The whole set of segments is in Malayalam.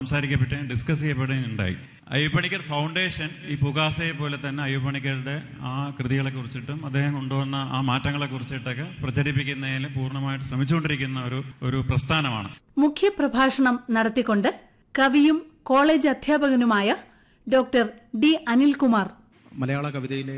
സംസാരിക്കപ്പെടുകയും ഡിസ്കസ് ചെയ്യപ്പെടുകയും ഉണ്ടായി അയ്യപ്പണിക്കർ ഫൗണ്ടേഷൻ ഈ പുകാസയെ പോലെ തന്നെ അയ്യപ്പണിക്കരുടെ ആ കൃതികളെ കുറിച്ചിട്ടും അദ്ദേഹം കൊണ്ടുവന്ന ആ മാറ്റങ്ങളെ കുറിച്ചിട്ടൊക്കെ പ്രചരിപ്പിക്കുന്നതിൽ പൂർണ്ണമായിട്ട് ശ്രമിച്ചുകൊണ്ടിരിക്കുന്ന ഒരു ഒരു പ്രസ്ഥാനമാണ് മുഖ്യപ്രഭാഷണം നടത്തിക്കൊണ്ട് കവിയും കോളേജ് അധ്യാപകനുമായ ഡോക്ടർ ഡി അനിൽകുമാർ മലയാള കവിതയിലെ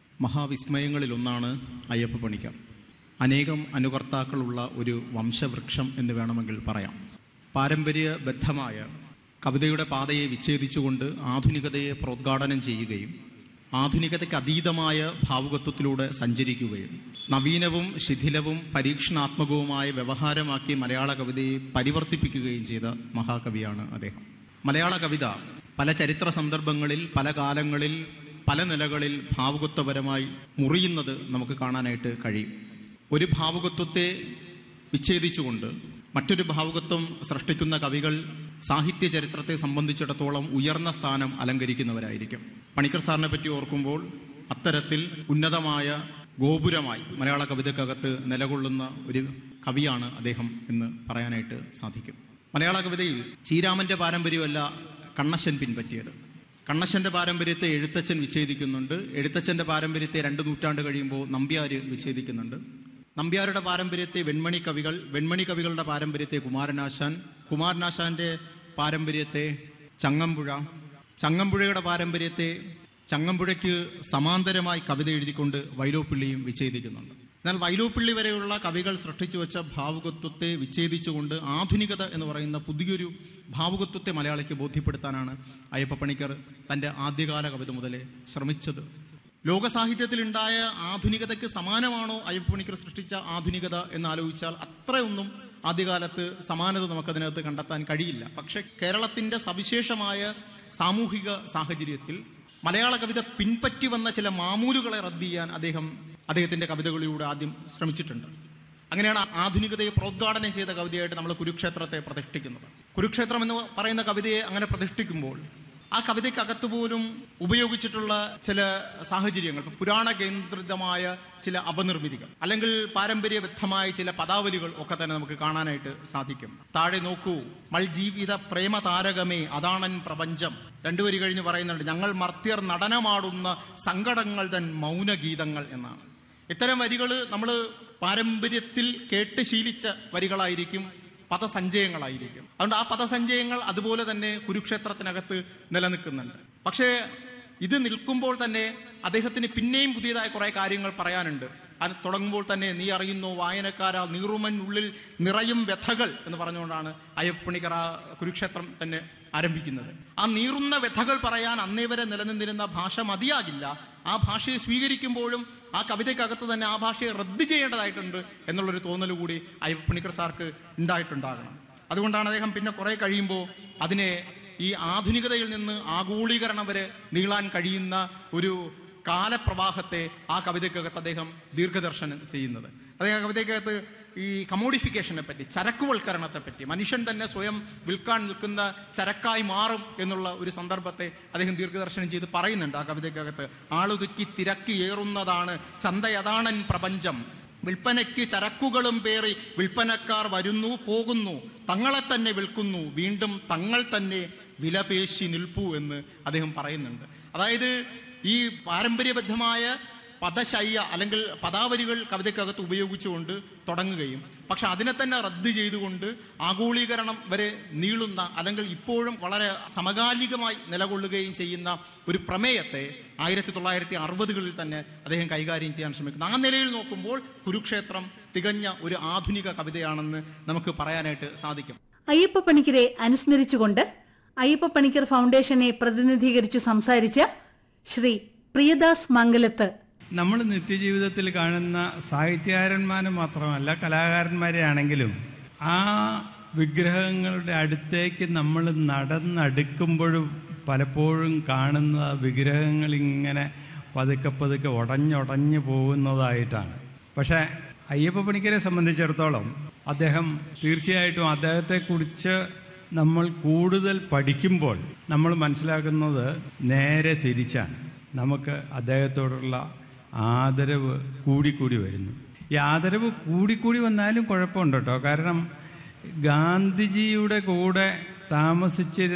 മഹാവിസ്മയങ്ങളിലൊന്നാണ് അയ്യപ്പ പണിക്കർ അനേകം അനുകർത്താക്കളുള്ള ഒരു വംശവൃക്ഷം എന്ന് വേണമെങ്കിൽ പറയാം പാരമ്പര്യബദ്ധമായ കവിതയുടെ പാതയെ വിച്ഛേദിച്ചുകൊണ്ട് ആധുനികതയെ പ്രോദ്ഘാടനം ചെയ്യുകയും ആധുനികതയ്ക്ക് അതീതമായ ഭാവുകത്വത്തിലൂടെ സഞ്ചരിക്കുകയും നവീനവും ശിഥിലവും പരീക്ഷണാത്മകവുമായ വ്യവഹാരമാക്കി മലയാള കവിതയെ പരിവർത്തിപ്പിക്കുകയും ചെയ്ത മഹാകവിയാണ് അദ്ദേഹം മലയാള കവിത പല ചരിത്ര സന്ദർഭങ്ങളിൽ പല കാലങ്ങളിൽ പല നിലകളിൽ ഭാവുകത്വപരമായി മുറിയുന്നത് നമുക്ക് കാണാനായിട്ട് കഴിയും ഒരു ഭാവുകത്വത്തെ വിച്ഛേദിച്ചുകൊണ്ട് മറ്റൊരു ഭാവുകത്വം സൃഷ്ടിക്കുന്ന കവികൾ സാഹിത്യ ചരിത്രത്തെ സംബന്ധിച്ചിടത്തോളം ഉയർന്ന സ്ഥാനം അലങ്കരിക്കുന്നവരായിരിക്കും പണിക്കർ സാറിനെ പറ്റി ഓർക്കുമ്പോൾ അത്തരത്തിൽ ഉന്നതമായ ഗോപുരമായി മലയാള കവിതക്കകത്ത് നിലകൊള്ളുന്ന ഒരു കവിയാണ് അദ്ദേഹം എന്ന് പറയാനായിട്ട് സാധിക്കും മലയാള കവിതയിൽ ചീരാമന്റെ പാരമ്പര്യമല്ല കണ്ണശൻ പിൻപറ്റിയത് കണ്ണശന്റെ പാരമ്പര്യത്തെ എഴുത്തച്ഛൻ വിച്ഛേദിക്കുന്നുണ്ട് എഴുത്തച്ഛന്റെ പാരമ്പര്യത്തെ രണ്ട് നൂറ്റാണ്ട് കഴിയുമ്പോൾ നമ്പ്യാർ വിച്ഛേദിക്കുന്നുണ്ട് നമ്പ്യാരുടെ പാരമ്പര്യത്തെ വെൺമണി കവികൾ വെൺമണി കവികളുടെ പാരമ്പര്യത്തെ കുമാരനാശാൻ കുമാരനാശാന്റെ പാരമ്പര്യത്തെ ചങ്ങമ്പുഴ ചങ്ങമ്പുഴയുടെ പാരമ്പര്യത്തെ ചങ്ങമ്പുഴയ്ക്ക് സമാന്തരമായി കവിത എഴുതിക്കൊണ്ട് വൈലോപ്പിള്ളിയും വിച്ഛേദിക്കുന്നുണ്ട് എന്നാൽ വൈലോപ്പിള്ളി വരെയുള്ള കവികൾ സൃഷ്ടിച്ചു വെച്ച ഭാവുകത്വത്തെ വിച്ഛേദിച്ചുകൊണ്ട് ആധുനികത എന്ന് പറയുന്ന പുതിയൊരു ഭാവുകത്വത്തെ മലയാളിക്ക് ബോധ്യപ്പെടുത്താനാണ് അയ്യപ്പ പണിക്കർ തൻ്റെ ആദ്യകാല കവിത മുതലേ ശ്രമിച്ചത് ലോക സാഹിത്യത്തിലുണ്ടായ ആധുനികതയ്ക്ക് സമാനമാണോ അയ്യപ്പ പണിക്കർ സൃഷ്ടിച്ച ആധുനികത എന്ന് ആലോചിച്ചാൽ അത്രയൊന്നും ആദ്യകാലത്ത് സമാനത നമുക്കതിനകത്ത് കണ്ടെത്താൻ കഴിയില്ല പക്ഷെ കേരളത്തിന്റെ സവിശേഷമായ സാമൂഹിക സാഹചര്യത്തിൽ മലയാള കവിത പിൻപറ്റി വന്ന ചില മാമൂലുകളെ റദ്ദ് ചെയ്യാൻ അദ്ദേഹം അദ്ദേഹത്തിന്റെ കവിതകളിലൂടെ ആദ്യം ശ്രമിച്ചിട്ടുണ്ട് അങ്ങനെയാണ് ആധുനികതയെ പ്രോദ്ഘാടനം ചെയ്ത കവിതയായിട്ട് നമ്മൾ കുരുക്ഷേത്രത്തെ പ്രതിഷ്ഠിക്കുന്നത് കുരുക്ഷേത്രം എന്ന് പറയുന്ന കവിതയെ അങ്ങനെ പ്രതിഷ്ഠിക്കുമ്പോൾ ആ കവിതയ്ക്കകത്ത് പോലും ഉപയോഗിച്ചിട്ടുള്ള ചില സാഹചര്യങ്ങൾ ഇപ്പൊ പുരാണ കേന്ദ്രിതമായ ചില അപനിർമ്മിതികൾ അല്ലെങ്കിൽ പാരമ്പര്യബദ്ധമായ ചില പദാവലികൾ ഒക്കെ തന്നെ നമുക്ക് കാണാനായിട്ട് സാധിക്കും താഴെ നോക്കൂ മൾ ജീവിത പ്രേമ താരകമേ അതാണൻ പ്രപഞ്ചം രണ്ടു വരി കഴിഞ്ഞ് പറയുന്നുണ്ട് ഞങ്ങൾ മർത്യർ നടനമാടുന്ന സങ്കടങ്ങൾ തൻ മൗനഗീതങ്ങൾ എന്നാണ് ഇത്തരം വരികൾ നമ്മൾ പാരമ്പര്യത്തിൽ കേട്ട് ശീലിച്ച വരികളായിരിക്കും പദസഞ്ചയങ്ങളായിരിക്കും അതുകൊണ്ട് ആ പദസഞ്ചയങ്ങൾ അതുപോലെ തന്നെ കുരുക്ഷേത്രത്തിനകത്ത് നിലനിൽക്കുന്നുണ്ട് പക്ഷേ ഇത് നിൽക്കുമ്പോൾ തന്നെ അദ്ദേഹത്തിന് പിന്നെയും പുതിയതായ കുറെ കാര്യങ്ങൾ പറയാനുണ്ട് അത് തുടങ്ങുമ്പോൾ തന്നെ നീ അറിയുന്നു വായനക്കാരാ നീറുമൻ ഉള്ളിൽ നിറയും വ്യഥകൾ എന്ന് പറഞ്ഞുകൊണ്ടാണ് അയ്യപ്പണിക്കർ ആ കുരുക്ഷേത്രം തന്നെ ആരംഭിക്കുന്നത് ആ നീറുന്ന വ്യഥകൾ പറയാൻ അന്നേ വരെ നിലനിന്നിരുന്ന ഭാഷ മതിയാകില്ല ആ ഭാഷയെ സ്വീകരിക്കുമ്പോഴും ആ കവിതയ്ക്കകത്ത് തന്നെ ആ ഭാഷയെ റദ്ദ് ചെയ്യേണ്ടതായിട്ടുണ്ട് എന്നുള്ളൊരു തോന്നൽ കൂടി അയ്യപ്പണിക്കർ സാർക്ക് ഉണ്ടായിട്ടുണ്ടാകണം അതുകൊണ്ടാണ് അദ്ദേഹം പിന്നെ കുറെ കഴിയുമ്പോൾ അതിനെ ഈ ആധുനികതയിൽ നിന്ന് ആഗോളീകരണം വരെ നീളാൻ കഴിയുന്ന ഒരു കാലപ്രവാഹത്തെ ആ കവിതയ്ക്കകത്ത് അദ്ദേഹം ദീർഘദർശനം ചെയ്യുന്നത് അദ്ദേഹം കവിതയ്ക്കകത്ത് ഈ കമോഡിഫിക്കേഷനെ പറ്റി ചരക്കുവൽക്കരണത്തെ പറ്റി മനുഷ്യൻ തന്നെ സ്വയം വിൽക്കാൻ നിൽക്കുന്ന ചരക്കായി മാറും എന്നുള്ള ഒരു സന്ദർഭത്തെ അദ്ദേഹം ദീർഘദർശനം ചെയ്ത് പറയുന്നുണ്ട് ആ കവിതയ്ക്കകത്ത് ആളുതുക്കി തിരക്കി ഏറുന്നതാണ് ചന്തയതാണൻ പ്രപഞ്ചം വിൽപ്പനയ്ക്ക് ചരക്കുകളും പേറി വിൽപ്പനക്കാർ വരുന്നു പോകുന്നു തങ്ങളെ തന്നെ വിൽക്കുന്നു വീണ്ടും തങ്ങൾ തന്നെ വിലപേശി നിൽപ്പു എന്ന് അദ്ദേഹം പറയുന്നുണ്ട് അതായത് ഈ പാരമ്പര്യബദ്ധമായ പദശയ്യ അല്ലെങ്കിൽ പദാവലികൾ കവിതയ്ക്കകത്ത് ഉപയോഗിച്ചുകൊണ്ട് തുടങ്ങുകയും പക്ഷെ അതിനെ തന്നെ റദ്ദ് ചെയ്തുകൊണ്ട് ആഗോളീകരണം വരെ നീളുന്ന അല്ലെങ്കിൽ ഇപ്പോഴും വളരെ സമകാലികമായി നിലകൊള്ളുകയും ചെയ്യുന്ന ഒരു പ്രമേയത്തെ ആയിരത്തി തൊള്ളായിരത്തി അറുപതുകളിൽ തന്നെ അദ്ദേഹം കൈകാര്യം ചെയ്യാൻ ശ്രമിക്കുന്നു ആ നിലയിൽ നോക്കുമ്പോൾ കുരുക്ഷേത്രം തികഞ്ഞ ഒരു ആധുനിക കവിതയാണെന്ന് നമുക്ക് പറയാനായിട്ട് സാധിക്കും അയ്യപ്പ പണിക്കരെ അനുസ്മരിച്ചുകൊണ്ട് അയ്യപ്പ പണിക്കർ ഫൗണ്ടേഷനെ പ്രതിനിധീകരിച്ചു സംസാരിച്ച ശ്രീ പ്രിയദാസ് മംഗലത്ത് നമ്മൾ നിത്യജീവിതത്തിൽ കാണുന്ന സാഹിത്യകാരന്മാരെ മാത്രമല്ല കലാകാരന്മാരെ ആണെങ്കിലും ആ വിഗ്രഹങ്ങളുടെ അടുത്തേക്ക് നമ്മൾ നടന്നടുക്കുമ്പോഴും പലപ്പോഴും കാണുന്ന വിഗ്രഹങ്ങൾ ഇങ്ങനെ പതുക്കെ പതുക്കെ ഉടഞ്ഞുടഞ്ഞു പോകുന്നതായിട്ടാണ് പക്ഷേ അയ്യപ്പ പണിക്കരെ സംബന്ധിച്ചിടത്തോളം അദ്ദേഹം തീർച്ചയായിട്ടും അദ്ദേഹത്തെക്കുറിച്ച് നമ്മൾ കൂടുതൽ പഠിക്കുമ്പോൾ നമ്മൾ മനസ്സിലാക്കുന്നത് നേരെ തിരിച്ചാണ് നമുക്ക് അദ്ദേഹത്തോടുള്ള ആദരവ് കൂടിക്കൂടി വരുന്നു ഈ ആദരവ് കൂടിക്കൂടി വന്നാലും കുഴപ്പമുണ്ട് കേട്ടോ കാരണം ഗാന്ധിജിയുടെ കൂടെ താമസിച്ചിരുന്ന